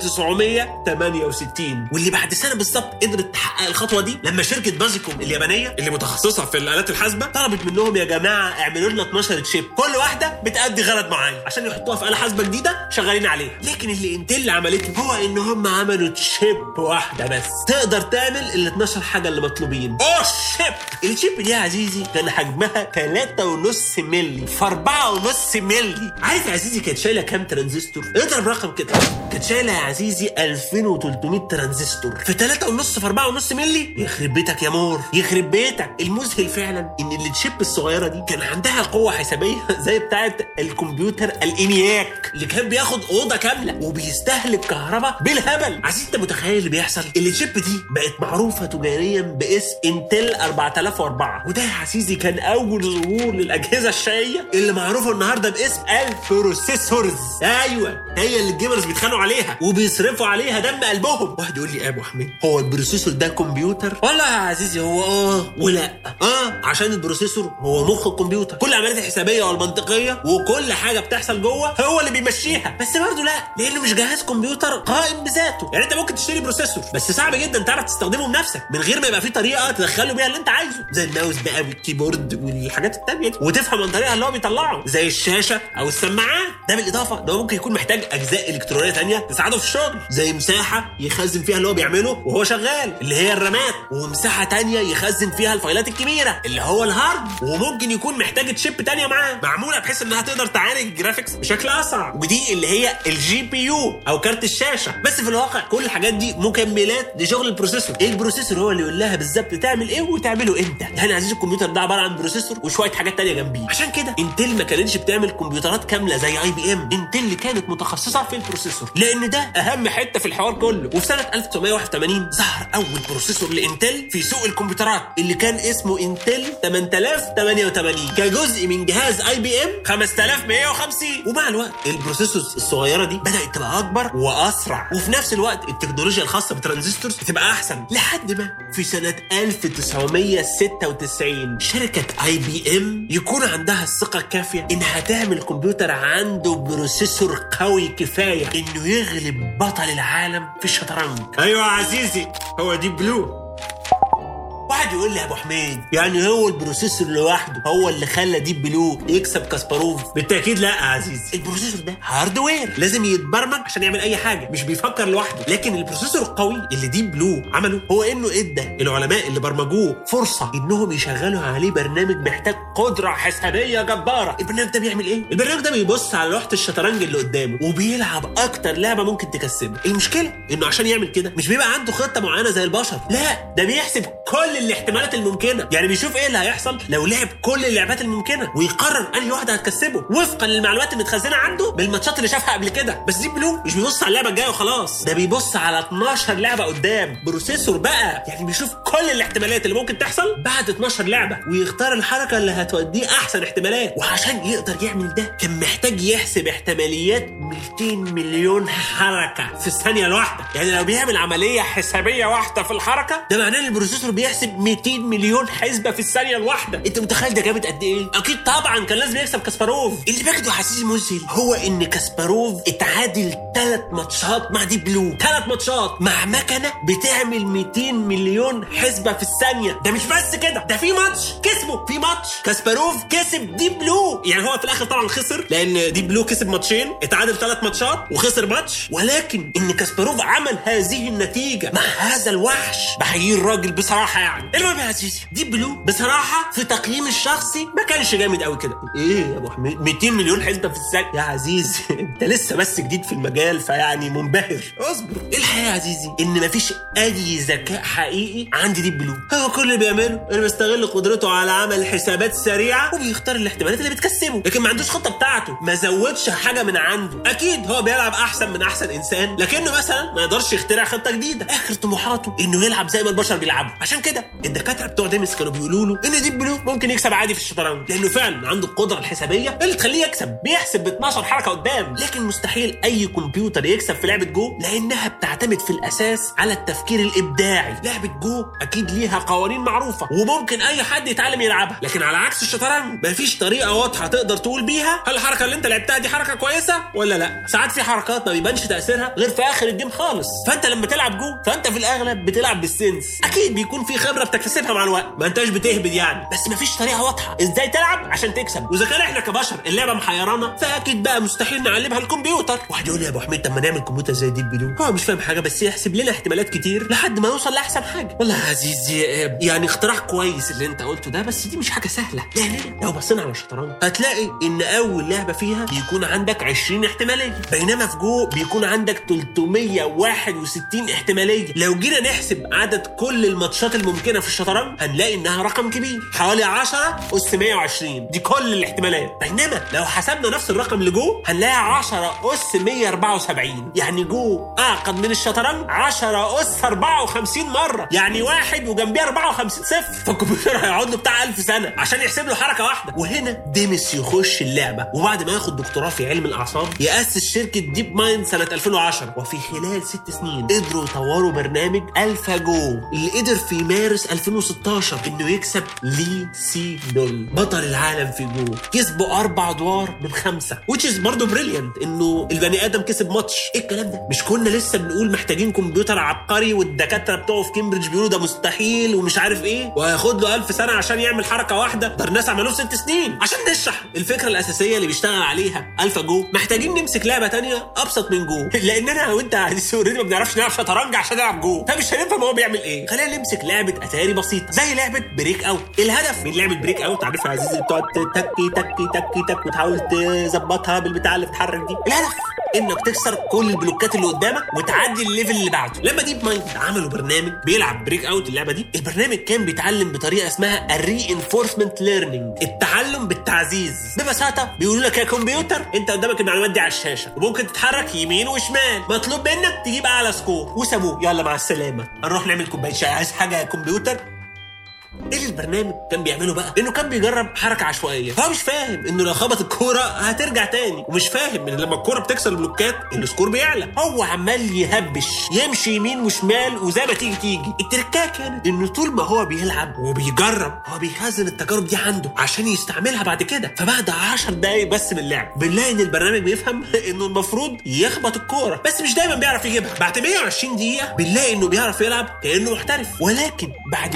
1968 واللي بعد سنه بالظبط قدرت تحقق الخطوه دي لما شركه بازيكوم اليابانيه اللي متخصصه في الالات الحاسبه طلبت منهم يا جماعه اعملوا لنا 12 تشيب كل واحده بتأدي غرض معين عشان يحطوها في اله حاسبه جديده شغالين عليها لكن اللي انتل عملته هو ان هم عملوا تشيب واحده بس تقدر تعمل ال 12 حاجه اللي مطلوبين اوه شيب الشيب دي يا عزيزي كان حجمها 3.5 مللي في 4.5 مللي عارف يا عزيزي كانت شايله كام ترانزستور اضرب رقم كده كانت شايله يا عزيزي 2300 ترانزستور في 3.5 في 4.5 مللي يخرب بيتك يا مور يخرب بيتك المذهل فعلا ان الشيب الصغيره دي كان عندها قوه حسابيه زي بتاعه الكمبيوتر الانياك اللي كان بياخد اوضه كامله وبيستهلك كهرباء بالهبل عزيزي انت متخيل اللي بيحصل الشيب دي بقت معروفه تجاريا باسم انتل 4004 وده يا عزيزي كان اول ظهور للاجهزه الشقيه اللي معروفه النهارده باسم البروسيسورز ايوه هي اللي الجيمرز بيتخانقوا عليها وبيصرفوا عليها دم قلبهم واحد يقول لي يا ابو حميد هو البروسيسور ده كمبيوتر والله يا عزيزي هو اه ولا اه عشان البروسيسور هو مخ الكمبيوتر كل العمليات الحسابيه والمنطقيه وكل حاجه بتحصل جوه هو اللي بيمشيها بس برضه لا لانه مش جهاز كمبيوتر قائم بذاته يعني انت ممكن تشتري بروسيسور بس صعب جدا تعرف تستخدمه بنفسك من غير ما يبقى في طريقه تدخله بيها اللي انت عايزه زي الماوس بقى والكيبورد والحاجات التانية دي وتفهم عن طريقها اللي هو بيطلعه زي الشاشه او السماعات ده بالاضافه ان هو ممكن يكون محتاج اجزاء الكترونيه تانية تساعده في الشغل زي مساحه يخزن فيها اللي هو بيعمله وهو شغال اللي هي الرامات ومساحه تانية يخزن فيها الفايلات الكبيره اللي هو الهارد وممكن يكون محتاج تشيب تانية معاه معموله بحيث انها تقدر تعالج الجرافيكس بشكل اسرع ودي اللي هي الجي بي يو او كارت الشاشه بس في الواقع كل الحاجات دي مكملات لشغل البروسيسور البروسيسور هو اللي يقول لها بالظبط تعمل ايه وتعمله امتى يعني عزيزي الكمبيوتر ده عباره عن بروسيسور وشويه حاجات تانية جنبيه عشان كده انتل ما كانتش بتعمل كمبيوترات كامله زي اي بي ام انتل كانت متخصصه في البروسيسور لان ده اهم حته في الحوار كله وفي سنه 1981 ظهر اول بروسيسور لانتل في سوق الكمبيوترات اللي كان اسمه انتل 8088 كجزء من جهاز اي بي ام 5150 ومع الوقت البروسيسورز الصغيره دي بدات تبقى اكبر واسرع وفي نفس الوقت التكنولوجيا الخاصه بترانزستورز تبقى احسن لحد ما في سنه 1996 شركه اي بي ام يكون عندها الثقه الكافيه انها تعمل كمبيوتر عنده بروسيسور قوي كفايه انه يغلب بطل العالم في الشطرنج ايوه يا عزيزي هو دي بلو واحد يقول لي يا ابو حميد يعني هو البروسيسور لوحده هو اللي خلى ديب بلو يكسب كاسباروف بالتاكيد لا يا عزيز البروسيسور ده هاردوير لازم يتبرمج عشان يعمل اي حاجه مش بيفكر لوحده لكن البروسيسور القوي اللي ديب بلو عمله هو انه ادى العلماء اللي برمجوه فرصه انهم يشغلوا عليه برنامج محتاج قدره حسابيه جباره البرنامج ده بيعمل ايه البرنامج ده بيبص على لوحه الشطرنج اللي قدامه وبيلعب اكتر لعبه ممكن تكسبه المشكله انه عشان يعمل كده مش بيبقى عنده خطه معينه زي البشر لا ده بيحسب كل اللي الاحتمالات الممكنه يعني بيشوف ايه اللي هيحصل لو لعب كل اللعبات الممكنه ويقرر انهي واحده هتكسبه وفقا للمعلومات المتخزنه عنده بالماتشات اللي شافها قبل كده بس دي بلو مش بيبص على اللعبه الجايه وخلاص ده بيبص على 12 لعبه قدام بروسيسور بقى يعني بيشوف كل الاحتمالات اللي ممكن تحصل بعد 12 لعبه ويختار الحركه اللي هتوديه احسن احتمالات وعشان يقدر يعمل ده كان محتاج يحسب احتماليات 200 مليون حركه في الثانيه الواحده يعني لو بيعمل عمليه حسابيه واحده في الحركه ده معناه ان البروسيسور بيحسب 200 مليون حسبه في الثانيه الواحده انت متخيل ده جامد قد ايه اكيد طبعا كان لازم يكسب كاسباروف اللي بجد حسيس مذهل هو ان كاسباروف اتعادل ثلاث ماتشات مع دي بلو ثلاث ماتشات مع مكنه بتعمل 200 مليون حسبه في الثانيه ده مش بس كده ده في ماتش كسبه في ماتش كاسباروف كسب دي بلو يعني هو في الاخر طبعا خسر لان دي بلو كسب ماتشين اتعادل ثلاث ماتشات وخسر ماتش ولكن ان كاسباروف عمل هذه النتيجه مع هذا الوحش بحييه الراجل بصراحه يعني المهم يا عزيزي دي بلو بصراحه في تقييمي الشخصي ما كانش جامد قوي كده ايه يا ابو حميد 200 مليون حسبه في الثانيه يا عزيزي انت لسه بس جديد في المجال فيعني منبهر اصبر ايه الحقيقه يا عزيزي ان مفيش اي ذكاء حقيقي عند دي بلو هو كل اللي بيعمله انه بيستغل قدرته على عمل حسابات سريعه وبيختار الاحتمالات اللي بتكسبه لكن ما عندوش خطه بتاعته ما زودش حاجه من عنده اكيد هو بيلعب احسن من احسن انسان لكنه مثلا ما يقدرش يخترع خطه جديده اخر طموحاته انه يلعب زي ما البشر بيلعبوا عشان كده الدكاتره بتوع ديمس كانوا بيقولوا له ان ديب بلو ممكن يكسب عادي في الشطرنج لانه فعلا عنده القدره الحسابيه اللي تخليه يكسب بيحسب ب 12 حركه قدام لكن مستحيل اي كمبيوتر يكسب في لعبه جو لانها بتعتمد في الاساس على التفكير الابداعي لعبه جو اكيد ليها قوانين معروفه وممكن اي حد يتعلم يلعبها لكن على عكس الشطرنج مفيش طريقه واضحه تقدر تقول بيها هل الحركه اللي انت لعبتها دي حركه كويسه ولا لا ساعات في حركات ما بيبانش تاثيرها غير في اخر الجيم خالص فانت لما تلعب جو فانت في الاغلب بتلعب بالسنس اكيد بيكون في خبره بتكتسبها مع الوقت ما انتش بتهبد يعني بس مفيش طريقه واضحه ازاي تلعب عشان تكسب واذا كان احنا كبشر اللعبه محيرانا فاكيد بقى مستحيل نعلمها الكمبيوتر واحد يقول لي يا ابو حميد طب ما نعمل كمبيوتر زي دي بدون هو مش فاهم حاجه بس يحسب لنا احتمالات كتير لحد ما يوصل لاحسن حاجه والله يا عزيزي يعني اختراع كويس اللي انت قلته ده بس دي مش حاجه سهله يعني لو بصينا على الشطرنج هتلاقي ان اول لعبه فيها بيكون عندك 20 احتماليه بينما في جو بيكون عندك 361 احتماليه لو جينا نحسب عدد كل الماتشات الممكنه في الشطرنج هنلاقي انها رقم كبير حوالي 10 اس 120 دي كل الاحتمالات بينما لو حسبنا نفس الرقم لجو هنلاقي 10 اس 174 يعني جو اعقد من الشطرنج 10 اس 54 مره يعني واحد وجنبيه 54 صفر فالكمبيوتر هيقعد له بتاع 1000 سنه عشان يحسب له حركه واحده وهنا ديمس يخش اللعبه وبعد ما ياخد دكتوراه في علم الاعصاب ياسس شركه ديب مايند سنه 2010 وفي خلال ست سنين قدروا يطوروا برنامج الفا جو اللي قدر في مارس 2016 انه يكسب لي سي دول بطل العالم في جو كسبوا اربع ادوار من خمسه which is برضه بريليانت انه البني ادم كسب ماتش ايه الكلام ده مش كنا لسه بنقول محتاجين كمبيوتر عبقري والدكاتره بتوعه في كامبريدج بيقولوا ده مستحيل ومش عارف ايه وهياخد له 1000 سنه عشان يعمل حركه واحده ده الناس عملوه في ست سنين عشان نشرح الفكره الاساسيه اللي بيشتغل عليها الفا جو محتاجين نمسك لعبه تانية ابسط من جو لاننا وانت اوريدي ما بنعرفش نلعب شطرنج عشان نلعب جو فمش هنفهم هو بيعمل ايه خلينا نمسك لعبه اتاري بسيطه زي لعبه بريك اوت الهدف من لعبه بريك اوت عارف يا عزيزي بتقعد تكي تكي تكي تك وتحاول تظبطها بالبتاع اللي بتتحرك دي الهدف انك تكسر كل البلوكات اللي قدامك وتعدي الليفل اللي بعده لما ديب مايند عملوا برنامج بيلعب بريك اوت اللعبه دي البرنامج كان بيتعلم بطريقه اسمها الري انفورسمنت ليرنينج التعلم بالتعزيز ببساطه بيقولوا لك يا كمبيوتر انت قدامك المعلومات دي على الشاشه وممكن تتحرك يمين وشمال مطلوب منك تجيب اعلى سكور وسابوه يلا مع السلامه هنروح نعمل كوبايه شاي عايز حاجه يا كمبيوتر ايه البرنامج كان بيعمله بقى؟ انه كان بيجرب حركه عشوائيه، فهو مش فاهم انه لو خبط الكوره هترجع تاني، ومش فاهم ان لما الكوره بتكسر البلوكات السكور بيعلى، هو عمال يهبش يمشي يمين وشمال وزي ما تيجي تيجي، التركايه كانت انه طول ما هو بيلعب وبيجرب هو بيخزن التجارب دي عنده عشان يستعملها بعد كده، فبعد 10 دقايق بس من اللعب بنلاقي ان البرنامج بيفهم انه المفروض يخبط الكوره، بس مش دايما بيعرف يجيبها، بعد 120 دقيقه بنلاقي انه بيعرف يلعب كانه محترف، ولكن بعد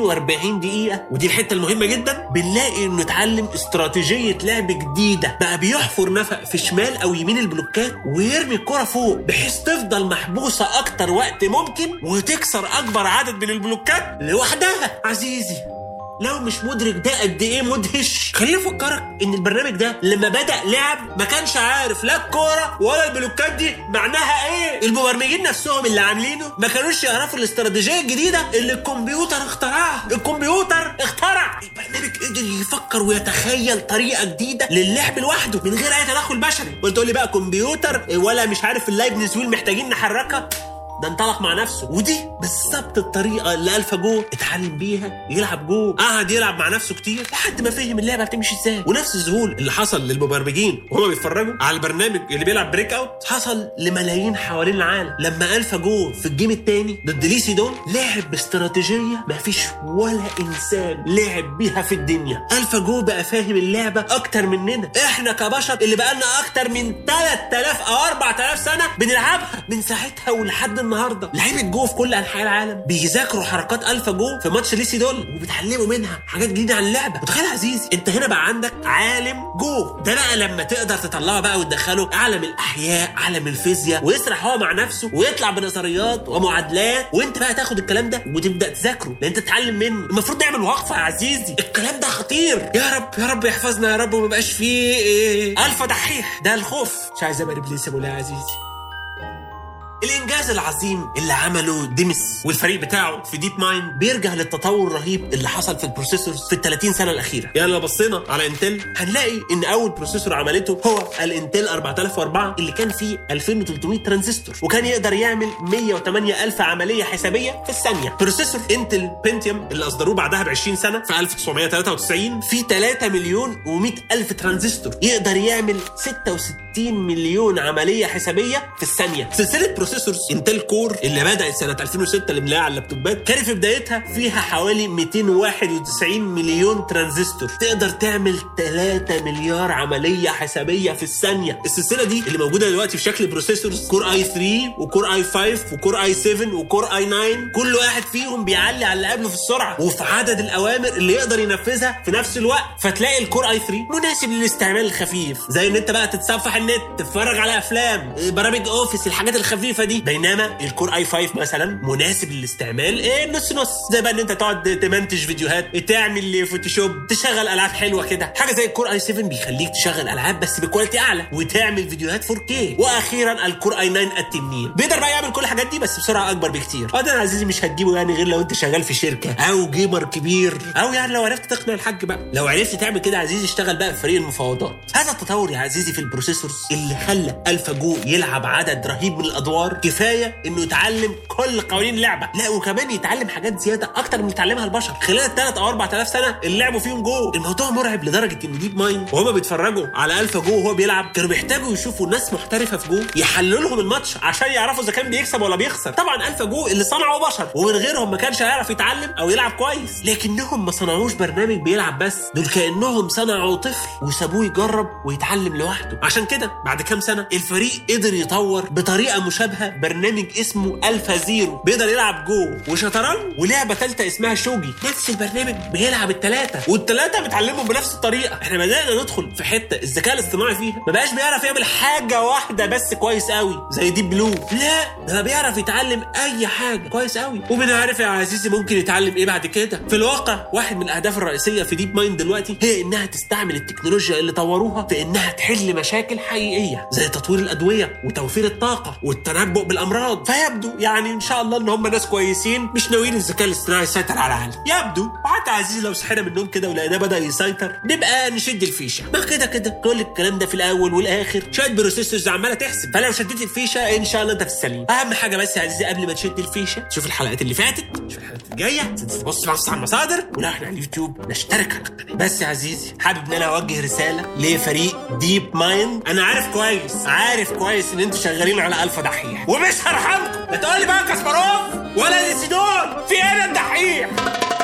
240 دقيقة ودي الحتة المهمة جدا بنلاقي انه اتعلم استراتيجية لعب جديدة بقى بيحفر نفق في شمال او يمين البلوكات ويرمي الكرة فوق بحيث تفضل محبوسة اكتر وقت ممكن وتكسر اكبر عدد من البلوكات لوحدها عزيزي لو مش مدرك ده قد ايه مدهش خليني افكرك ان البرنامج ده لما بدا لعب ما كانش عارف لا الكوره ولا البلوكات دي معناها ايه المبرمجين نفسهم اللي عاملينه ما كانوش يعرفوا الاستراتيجيه الجديده اللي الكمبيوتر اخترعها الكمبيوتر اخترع البرنامج قدر يفكر ويتخيل طريقه جديده للعب لوحده من غير اي تدخل بشري قلت لي بقى كمبيوتر ولا مش عارف اللايبنز ويل محتاجين نحركها ده انطلق مع نفسه ودي بالظبط الطريقه اللي الفا جو اتعلم بيها يلعب جو قعد يلعب مع نفسه كتير لحد ما فهم اللعبه بتمشي ازاي ونفس الذهول اللي حصل للمبرمجين وهما بيتفرجوا على البرنامج اللي بيلعب بريك اوت حصل لملايين حوالين العالم لما الفا جو في الجيم التاني ضد ليسي دون لعب باستراتيجيه ما فيش ولا انسان لعب بيها في الدنيا الفا جو بقى فاهم اللعبه اكتر مننا احنا كبشر اللي بقالنا اكتر من 3000 او 4000 سنه بنلعبها من ساعتها ولحد النهارده لعيبه جو في كل انحاء العالم بيذاكروا حركات الفا جو في ماتش ليسي دول وبيتعلموا منها حاجات جديده عن اللعبه متخيل يا عزيزي انت هنا بقى عندك عالم جو ده بقى لما تقدر تطلعه بقى وتدخله عالم الاحياء عالم الفيزياء ويسرح هو مع نفسه ويطلع بنظريات ومعادلات وانت بقى تاخد الكلام ده وتبدا تذاكره لان انت تتعلم منه المفروض نعمل وقفه يا عزيزي الكلام ده خطير يا رب يا رب يحفظنا يا رب وما يبقاش فيه إيه. الفا دحيح ده الخوف مش عايز ابقى ابليس يا مولاي يا عزيزي الانجاز العظيم اللي عمله ديمس والفريق بتاعه في ديب مايند بيرجع للتطور الرهيب اللي حصل في البروسيسورز في ال 30 سنه الاخيره يعني لو بصينا على انتل هنلاقي ان اول بروسيسور عملته هو الانتل 4004 اللي كان فيه 2300 ترانزستور وكان يقدر يعمل 108 الف عمليه حسابيه في الثانيه بروسيسور انتل بنتيوم اللي اصدروه بعدها ب 20 سنه في 1993 فيه 3 مليون و100 الف ترانزستور يقدر يعمل 66 مليون عمليه حسابيه في الثانيه سلسله بروسيسورز انتل كور اللي بدات سنه 2006 اللي بنلاقيها على اللابتوبات كان في بدايتها فيها حوالي 291 مليون ترانزستور تقدر تعمل 3 مليار عمليه حسابيه في الثانيه السلسله دي اللي موجوده دلوقتي في شكل بروسيسورز كور اي 3 وكور اي 5 وكور اي 7 وكور اي 9 كل واحد فيهم بيعلي على اللي قبله في السرعه وفي عدد الاوامر اللي يقدر ينفذها في نفس الوقت فتلاقي الكور اي 3 مناسب للاستعمال الخفيف زي ان انت بقى تتصفح النت تتفرج على افلام برامج اوفيس الحاجات الخفيفه دي بينما الكور اي 5 مثلا مناسب للاستعمال ايه نص نص زي بقى ان انت تقعد تمنتج فيديوهات تعمل فوتوشوب تشغل العاب حلوه كده حاجه زي الكور اي 7 بيخليك تشغل العاب بس بكواليتي اعلى وتعمل فيديوهات 4K واخيرا الكور اي 9 التنين بيقدر بقى يعمل كل الحاجات دي بس بسرعه اكبر بكتير اه ده يا عزيزي مش هتجيبه يعني غير لو انت شغال في شركه او جيمر كبير او يعني لو عرفت تقنع الحاج بقى لو عرفت تعمل كده يا عزيزي اشتغل بقى في فريق المفاوضات هذا التطور يا عزيزي في البروسيسورز اللي خلى الفا جو يلعب عدد رهيب من الادوار كفايه انه يتعلم كل قوانين اللعبه لا وكمان يتعلم حاجات زياده اكتر من اللي اتعلمها البشر خلال الثلاث او 4000 سنه اللي لعبوا فيهم جو الموضوع مرعب لدرجه ان ديب مايند وهما بيتفرجوا على الفا جو وهو بيلعب كانوا بيحتاجوا يشوفوا ناس محترفه في جو يحللوا لهم الماتش عشان يعرفوا اذا كان بيكسب ولا بيخسر طبعا الفا جو اللي صنعه بشر ومن غيرهم ما كانش هيعرف يتعلم او يلعب كويس لكنهم ما صنعوش برنامج بيلعب بس دول كانهم صنعوا طفل وسابوه يجرب ويتعلم لوحده عشان كده بعد كام سنه الفريق قدر يطور بطريقه مشابهه برنامج اسمه الفا زيرو بيقدر يلعب جو وشطرنج ولعبه ثالثه اسمها شوجي نفس البرنامج بيلعب الثلاثه والثلاثه بتعلمهم بنفس الطريقه احنا بدانا ندخل في حته الذكاء الاصطناعي فيها ما بقاش بيعرف يعمل حاجه واحده بس كويس قوي زي ديب بلو لا ده بيعرف يتعلم اي حاجه كويس قوي وبنعرف يا عزيزي ممكن يتعلم ايه بعد كده في الواقع واحد من الاهداف الرئيسيه في ديب مايند دلوقتي هي انها تستعمل التكنولوجيا اللي طوروها في انها تحل مشاكل حقيقيه زي تطوير الادويه وتوفير الطاقه والتنبؤ بالامراض فيبدو يعني ان شاء الله ان هم ناس كويسين مش ناويين الذكاء الاصطناعي يسيطر على العالم يبدو وحتى عزيزي لو صحينا من النوم كده ولقيناه بدا يسيطر نبقى نشد الفيشه ما كده كده كل الكلام ده في الاول والاخر شويه بروسيسورز عماله تحسب فلو شديت الفيشه ان شاء الله انت في السليم اهم حاجه بس يا عزيزي قبل ما تشد الفيشه تشوف الحلقات اللي فاتت تشوف الحلقات الجايه تبص بص على المصادر ولو احنا على اليوتيوب نشترك على القناه بس يا عزيزي حابب ان انا اوجه رساله لفريق ديب مايند انا عارف كويس عارف كويس ان انتوا شغالين على الفا دحيح ومش هرحمكم لا تقول لي بقى كاسباروف ولا ديسيدور في ايه الدحيح